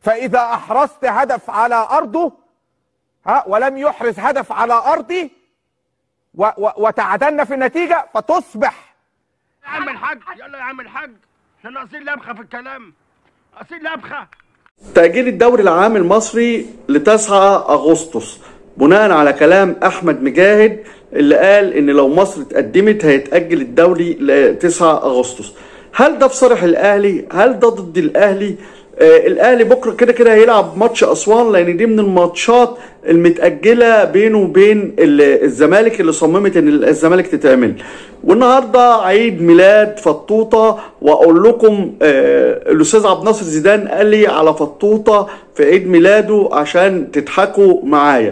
فاذا احرزت هدف على ارضه ها ولم يحرز هدف على ارضي و و وتعادلنا في النتيجه فتصبح يا عم الحاج يلا يا عم الحاج احنا ناقصين لبخه في الكلام ناقصين لبخه تأجيل الدوري العام المصري ل 9 أغسطس بناء على كلام أحمد مجاهد اللي قال إن لو مصر اتقدمت هيتأجل الدوري ل 9 أغسطس هل ده في صالح الأهلي؟ هل ده ضد الأهلي؟ آه الأهلي بكرة كده كده هيلعب ماتش أسوان لأن دي من الماتشات المتأجلة بينه وبين ال- الزمالك اللي صممت إن الزمالك تتعمل والنهارده عيد ميلاد فطوطه واقول لكم آه الاستاذ عبد الناصر زيدان قال لي على فطوطه في عيد ميلاده عشان تضحكوا معايا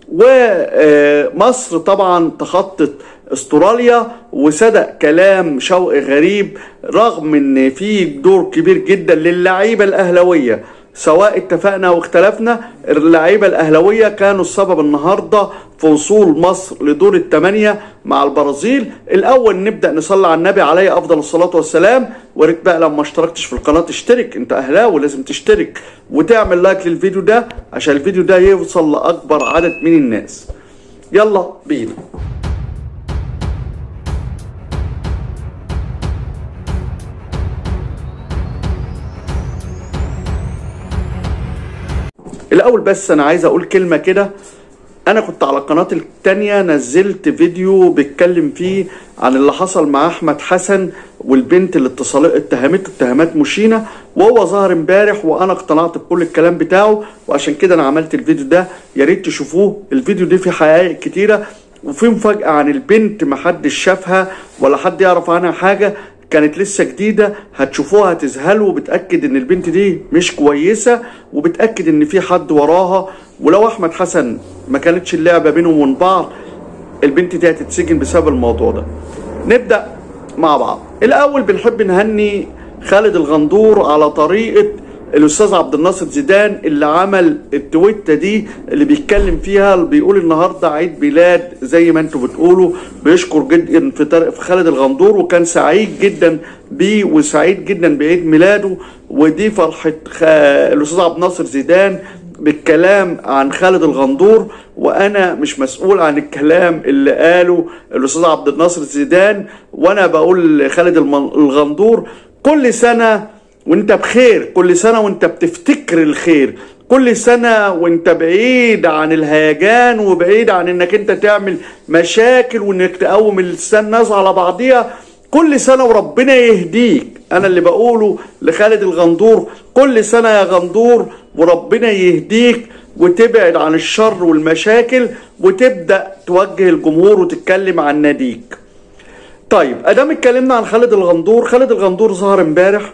ومصر طبعا تخطت استراليا وصدق كلام شوقي غريب رغم ان في دور كبير جدا للعيبه الاهلاويه سواء اتفقنا واختلفنا اللعيبه الاهلاويه كانوا السبب النهارده في وصول مصر لدور الثمانيه مع البرازيل الاول نبدا نصلي على النبي عليه افضل الصلاه والسلام وريت بقى لما اشتركتش في القناه تشترك انت اهلاوي لازم تشترك وتعمل لايك للفيديو ده عشان الفيديو ده يوصل لاكبر عدد من الناس يلا بينا الاول بس انا عايز اقول كلمه كده انا كنت على القناه التانية نزلت فيديو بيتكلم فيه عن اللي حصل مع احمد حسن والبنت اللي اتصلت اتهمته اتهامات مشينه وهو ظهر امبارح وانا اقتنعت بكل الكلام بتاعه وعشان كده انا عملت الفيديو ده يا ريت تشوفوه الفيديو ده فيه حقائق كتيره وفي مفاجاه عن البنت محدش شافها ولا حد يعرف عنها حاجه كانت لسه جديدة هتشوفوها هتذهلوا وبتأكد ان البنت دي مش كويسة وبتأكد ان في حد وراها ولو احمد حسن ما كانتش اللعبة بينهم وبين بعض البنت دي هتتسجن بسبب الموضوع ده نبدأ مع بعض الاول بنحب نهني خالد الغندور على طريقة الاستاذ عبد الناصر زيدان اللي عمل التويته دي اللي بيتكلم فيها اللي بيقول النهارده عيد ميلاد زي ما انتم بتقولوا بيشكر جدا في طارق- في خالد الغندور وكان سعيد جدا بيه وسعيد جدا بعيد ميلاده ودي فرحه خ... الاستاذ عبد الناصر زيدان بالكلام عن خالد الغندور وانا مش مسؤول عن الكلام اللي قاله الاستاذ عبد الناصر زيدان وانا بقول لخالد الم- الغندور كل سنه وانت بخير كل سنة وانت بتفتكر الخير كل سنة وانت بعيد عن الهيجان وبعيد عن انك انت تعمل مشاكل وانك تقوم الناس على بعضيها كل سنة وربنا يهديك انا اللي بقوله لخالد الغندور كل سنة يا غندور وربنا يهديك وتبعد عن الشر والمشاكل وتبدأ توجه الجمهور وتتكلم عن ناديك طيب ادام اتكلمنا عن خالد الغندور خالد الغندور ظهر امبارح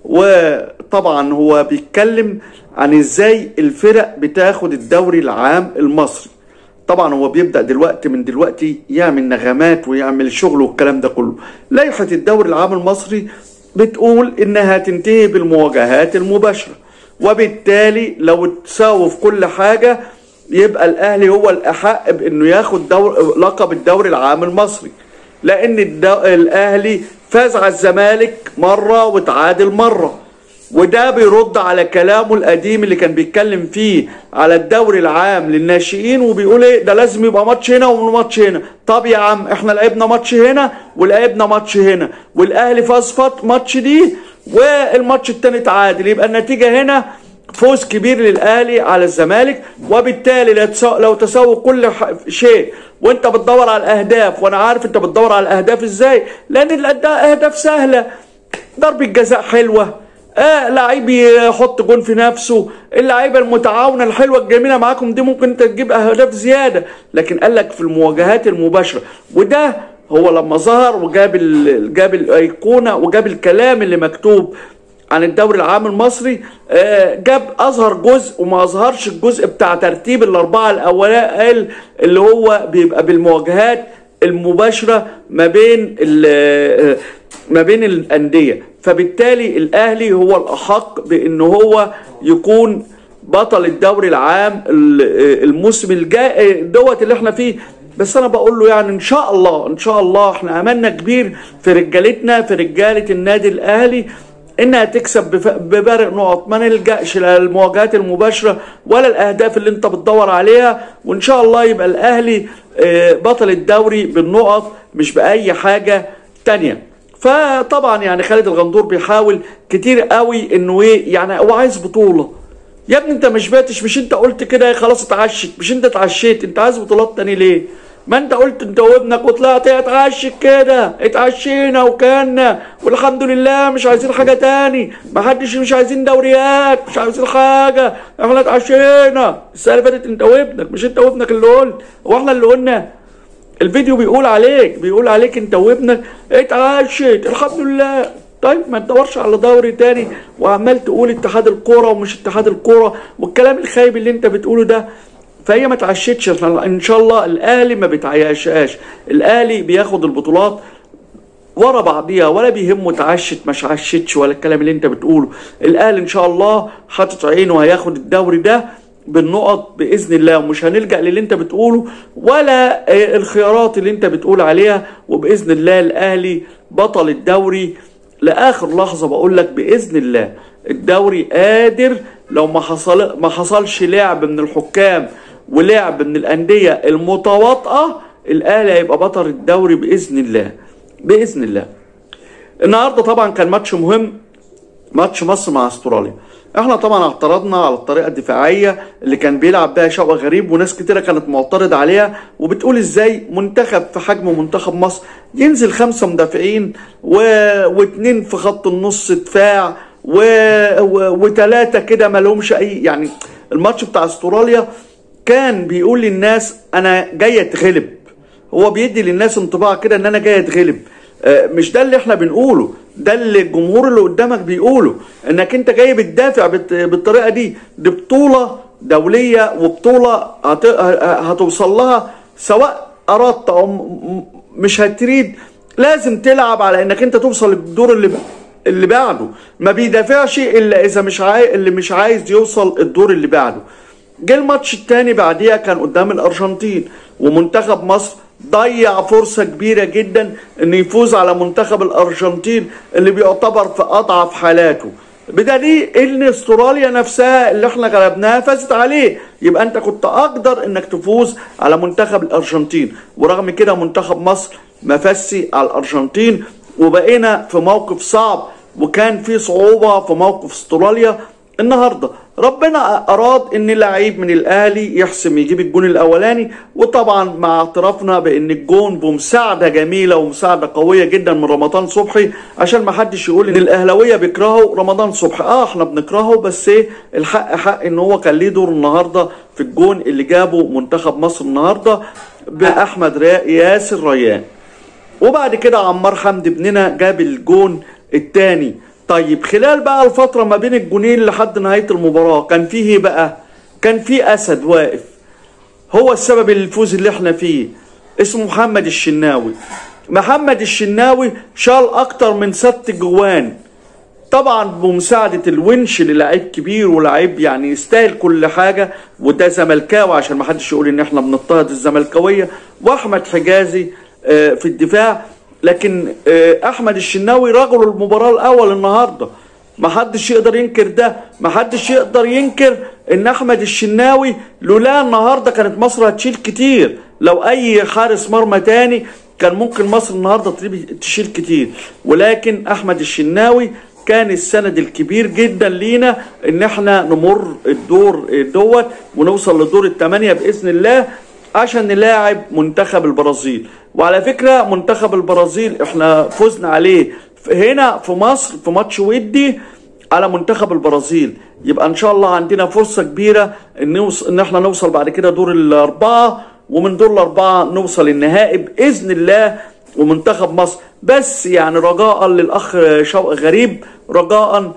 وطبعا هو بيتكلم عن ازاي الفرق بتاخد الدوري العام المصري طبعا هو بيبدا دلوقتي من دلوقتي يعمل نغمات ويعمل شغل والكلام ده كله لائحه الدوري العام المصري بتقول انها تنتهي بالمواجهات المباشره وبالتالي لو تساووا في كل حاجه يبقى الاهلي هو الاحق بانه ياخد دور لقب الدوري العام المصري لان الدو... الاهلي فاز على الزمالك مره وتعادل مره وده بيرد على كلامه القديم اللي كان بيتكلم فيه على الدوري العام للناشئين وبيقول ايه ده لازم يبقى ماتش هنا وماتش هنا طب يا عم احنا لعبنا ماتش هنا ولعبنا ماتش هنا والاهلي فاز فات ماتش دي والماتش التاني تعادل يبقى النتيجه هنا فوز كبير للاهلي على الزمالك وبالتالي لا تسا- لو تساوي كل ح- شيء وانت بتدور على الاهداف وانا عارف انت بتدور على الاهداف ازاي لان الاهداف سهله ضربه جزاء حلوه آه لعيب يحط جون في نفسه اللعيبه المتعاونه الحلوه الجميله معاكم دي ممكن انت تجيب اهداف زياده لكن قال لك في المواجهات المباشره وده هو لما ظهر وجاب ال- جاب الايقونه وجاب الكلام اللي مكتوب عن الدوري العام المصري آه، جاب اظهر جزء وما اظهرش الجزء بتاع ترتيب الاربعه الاوائل اللي هو بيبقى بالمواجهات المباشره ما بين ال- ما بين الانديه فبالتالي الاهلي هو الاحق بان هو يكون بطل الدوري العام ال- الموسم الجاي دوت اللي احنا فيه بس انا بقول له يعني ان شاء الله ان شاء الله احنا املنا كبير في رجالتنا في رجاله النادي الاهلي انها تكسب بف- بفارق نقط ما نلجاش للمواجهات المباشره ولا الاهداف اللي انت بتدور عليها وان شاء الله يبقى الاهلي آه، بطل الدوري بالنقط مش باي حاجه تانية فطبعا يعني خالد الغندور بيحاول كتير قوي انه ايه يعني هو عايز بطوله يا ابني انت مش باتش مش انت قلت كده خلاص اتعشت مش انت اتعشيت انت عايز بطولات تاني ليه ما انت قلت انت وابنك وطلعت اتعشت كده اتعشينا وكلنا والحمد لله مش عايزين حاجه تاني ما حدش مش عايزين دوريات مش عايزين حاجه احنا اتعشينا السنه اللي فاتت انت وابنك مش انت وابنك اللي قلت هو احنا اللي قلنا الفيديو بيقول عليك بيقول عليك انت وابنك اتعشت الحمد لله طيب ما تدورش على دوري تاني وعمال تقول اتحاد الكوره ومش اتحاد الكوره والكلام الخايب اللي انت بتقوله ده فهي ما اتعشتش ان شاء الله الاهلي ما بيتعيشهاش الاهلي بياخد البطولات ورا بعضيها ولا بيهمه اتعشت مش عشتش ولا الكلام اللي انت بتقوله الاهلي ان شاء الله حاطط عينه هياخد الدوري ده بالنقط باذن الله ومش هنلجا للي انت بتقوله ولا آه، الخيارات اللي انت بتقول عليها وباذن الله الاهلي بطل الدوري لاخر لحظه بقول لك باذن الله الدوري قادر لو ما حصل ما حصلش لعب من الحكام ولعب من الانديه المتواطئه الاهلي هيبقى بطل الدوري باذن الله باذن الله النهارده طبعا كان ماتش مهم ماتش مصر مع استراليا احنا طبعا اعترضنا على الطريقه الدفاعيه اللي كان بيلعب بيها شوقي غريب وناس كتيره كانت معترضه عليها وبتقول ازاي منتخب في حجم منتخب مصر ينزل خمسه مدافعين و... واتنين في خط النص دفاع و... و... وتلاته كده ما لهمش اي يعني الماتش بتاع استراليا كان بيقول للناس انا جاي اتغلب هو بيدي للناس انطباع كده ان انا جاي اتغلب آه، مش ده اللي احنا بنقوله ده اللي الجمهور اللي قدامك بيقوله انك انت جاي بتدافع بت- بالطريقه دي دي بطوله دوليه وبطوله هت- هتوصل لها سواء اردت او م- م- مش هتريد لازم تلعب على انك انت توصل للدور اللي اللي بعده ما بيدافعش الا اذا مش عاي... اللي مش عايز يوصل الدور اللي بعده جه الماتش التاني بعديها كان قدام الارجنتين ومنتخب مصر ضيع فرصة كبيرة جدا انه يفوز على منتخب الارجنتين اللي بيعتبر في اضعف حالاته بدليل ان استراليا نفسها اللي احنا غلبناها فازت عليه يبقى انت كنت اقدر انك تفوز على منتخب الارجنتين ورغم كده منتخب مصر ما فازش على الارجنتين وبقينا في موقف صعب وكان في صعوبة في موقف استراليا النهارده ربنا اراد ان لعيب من الاهلي يحسم يجيب الجون الاولاني وطبعا مع اعترافنا بان الجون بمساعده جميله ومساعده قويه جدا من رمضان صبحي عشان ما حدش يقول ان الاهلاويه بيكرهوا رمضان صبحي اه احنا بنكرهه بس ايه الحق حق ان هو كان ليه دور النهارده في الجون اللي جابه منتخب مصر النهارده باحمد را- ياسر ريان وبعد كده عمار حمدي ابننا جاب الجون الثاني طيب خلال بقى الفترة ما بين الجونين لحد نهاية المباراة كان فيه ايه بقى كان فيه أسد واقف هو السبب الفوز اللي احنا فيه اسمه محمد الشناوي محمد الشناوي شال أكتر من ست جوان طبعا بمساعدة الونش للاعيب كبير ولاعيب يعني يستاهل كل حاجة وده زملكاوي عشان ما حدش يقول ان احنا بنضطهد الزملكاوية واحمد حجازي آه، في الدفاع لكن آه، احمد الشناوي رجل المباراة الاول النهاردة ما حدش يقدر ينكر ده ما حدش يقدر ينكر ان احمد الشناوي لولا النهارده كانت مصر هتشيل كتير لو اي حارس مرمى تاني كان ممكن مصر النهارده تريب- تشيل كتير ولكن احمد الشناوي كان السند الكبير جدا لينا ان احنا نمر الدور دوت ونوصل لدور الثمانية باذن الله عشان نلاعب منتخب البرازيل وعلى فكرة منتخب البرازيل احنا فزنا عليه هنا في مصر في ماتش ودي على منتخب البرازيل يبقى ان شاء الله عندنا فرصة كبيرة ان, نوصل ان احنا نوصل بعد كده دور الاربعة ومن دور الاربعة نوصل النهائي باذن الله ومنتخب مصر بس يعني رجاء للاخ شوقي غريب رجاء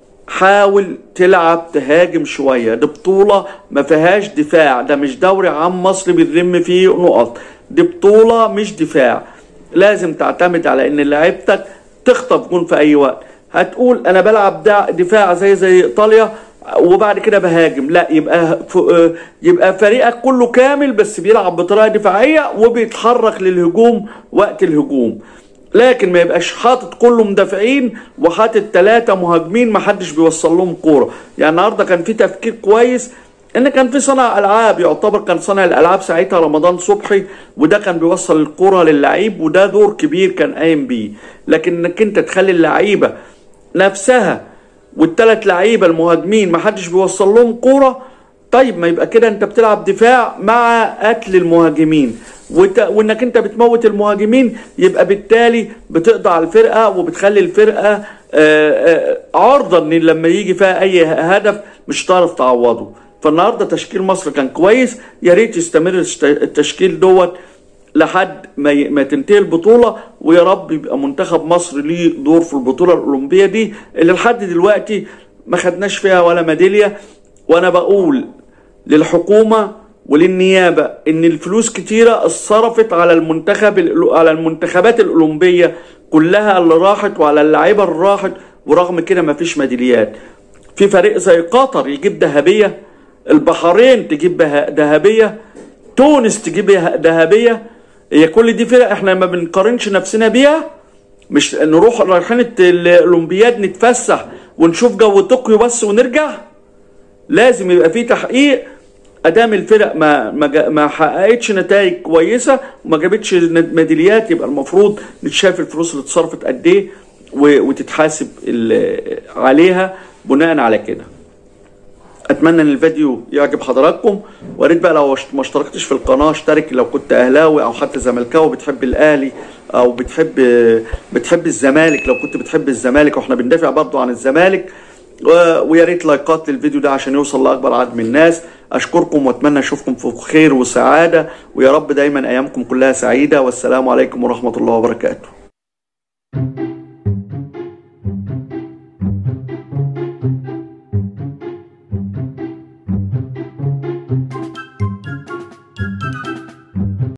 حاول تلعب تهاجم شوية دي بطولة ما فيهاش دفاع ده مش دوري عام مصر بنلم فيه نقط دي بطولة مش دفاع لازم تعتمد على ان لعيبتك تخطف جون في اي وقت هتقول انا بلعب دع- دفاع زي زي ايطاليا وبعد كده بهاجم لا يبقى ف- يبقى فريقك كله كامل بس بيلعب بطريقه دفاعيه وبيتحرك للهجوم وقت الهجوم لكن ما يبقاش حاطط كله مدافعين وحاطط ثلاثة مهاجمين ما حدش بيوصل لهم كورة يعني النهارده كان في تفكير كويس ان كان في صانع العاب يعتبر كان صانع الالعاب ساعتها رمضان صبحي وده كان بيوصل الكرة للعيب وده دور كبير كان قايم بيه لكن انك انت تخلي اللعيبه نفسها والثلاث لعيبه المهاجمين ما حدش بيوصل لهم كوره طيب ما يبقى كده انت بتلعب دفاع مع قتل المهاجمين وت... وانك انت بتموت المهاجمين يبقى بالتالي بتقضي على الفرقه وبتخلي الفرقه آه، آه، عرضه ان لما يجي فيها اي هدف مش هتعرف تعوضه فالنهارده تشكيل مصر كان كويس يا ريت يستمر الشت- التشكيل دوت لحد ما ي- ما تنتهي البطوله ويا رب يبقى منتخب مصر ليه دور في البطوله الاولمبيه دي اللي لحد دلوقتي ما خدناش فيها ولا ميداليه وانا بقول للحكومه وللنيابه ان الفلوس كتيره اتصرفت على المنتخب الأولو- على المنتخبات الاولمبيه كلها اللي راحت وعلى اللعيبه اللي راحت ورغم كده ما فيش ميداليات في فريق زي قطر يجيب ذهبيه البحرين تجيب به- ذهبيه تونس تجيب ذهبيه هي كل دي فرق احنا ما بنقارنش نفسنا بيها مش نروح رايحين الت- الاولمبياد نتفسح ونشوف جو طوكيو بس ونرجع لازم يبقى في تحقيق ادام الفرق ما ما, جا- ما حققتش نتائج كويسه وما جابتش ن- ميداليات يبقى المفروض نتشاف الفلوس اللي اتصرفت قد ايه و- وتتحاسب ال- عليها بناء على كده اتمنى ان الفيديو يعجب حضراتكم ويا ريت بقى لو اشت- ما اشتركتش في القناه اشترك لو كنت اهلاوي او حتى زملكاوي بتحب الاهلي او بتحب بتحب الزمالك لو كنت بتحب الزمالك واحنا بندافع برضو عن الزمالك و- ويا ريت لايكات للفيديو ده عشان يوصل لاكبر عدد من الناس اشكركم واتمنى اشوفكم في خير وسعاده ويا رب دايما ايامكم كلها سعيده والسلام عليكم ورحمه الله وبركاته